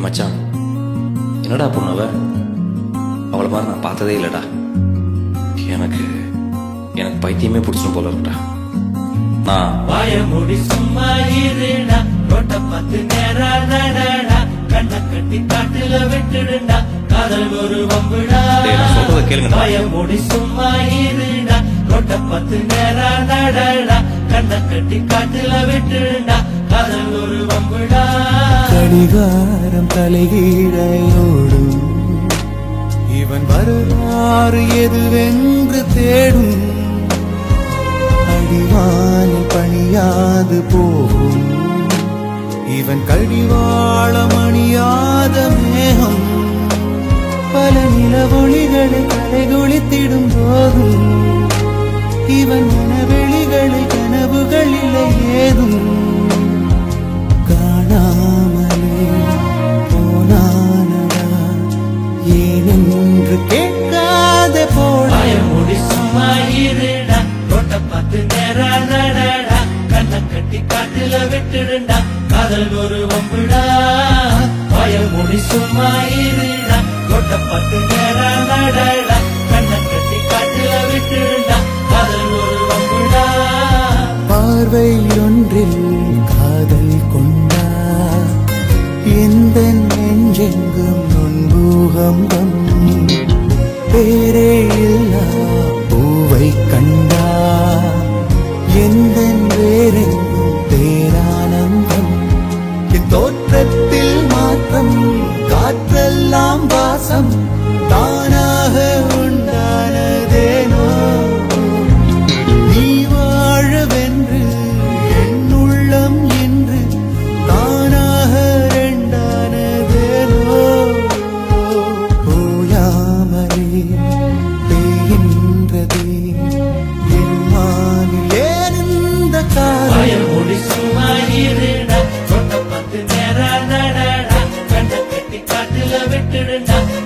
மச்சான் என்னடா பொண்ணு அவ அவளை மாதிரி நான் பார்த்ததே இல்லைடா எனக்கு எனக்கு பைத்தியமே பிடிச்சிடும் போல இருக்குடா நான் வாய மூடி சும்மா இருடா ரோட்ட பார்த்து நேரா நடடா கண்ண கட்டி காட்டுல விட்டுடுடா காதல் ஒரு வம்புடா டேய், நான் சொல்றத கேளுங்கடா. வாய மூடி சும்மா இருடா ரோட்ட பார்த்து நேரா நடடா கண்ண கட்டி காட்டுல விட்டுடுடா காதல் ஒரு வம்புடா கடிகாரம் தலைகீழையோடும் இவன் வரலாறு எதுவென்று தேடும் அடிவானில் பணியாது போகும் இவன் கடிவாளம் அணியாத மேகம் பல நிலவொளிகளை கலைகுளித்திடும் போதும் இவன் மனவெளிகளை கனவுகள் இல்லை ஏதும் காணாமலே போனானடா ஏனென்று கேட்காத போட வாய மூடி சும்மா இருடா ரோட்ட பார்த்து நேரா நடடா கண்ண கட்டி காட்டுல விட்டுடுடா காதல் ஒரு வம்புடா வாய மூடி சும்மா இருடா ரோட்ட பார்த்து நேரா நடடா கண்ண கட்டி காட்டுல விட்டுடுடா காதல் ஒரு வம்புடா பார்வை ஒன்றில் காதல் கொண்டா எந்த நெஞ்செங்கும் நொன்பூகம்பம் பேரே இல்லா பூவை கண்டா எந்த வேறெங்கும் பேரானந்தம் என் தோற்றத்தில் மாற்றம் காற்றெல்லாம் வாசம் தானாக உண்டானதேனோ நீ வாழவென்று என் உள்ளம் என்று தானாக ரெண்டானதேனோ ஓயாமலே பெய்கின்றதே என் வானில் ஏன் இந்த வாய காலம் மூடி சும்மா இருடா ரோட்ட பார்த்து நேரா நடடா கண்ண கட்டி காட்டுல விட்டுடுடா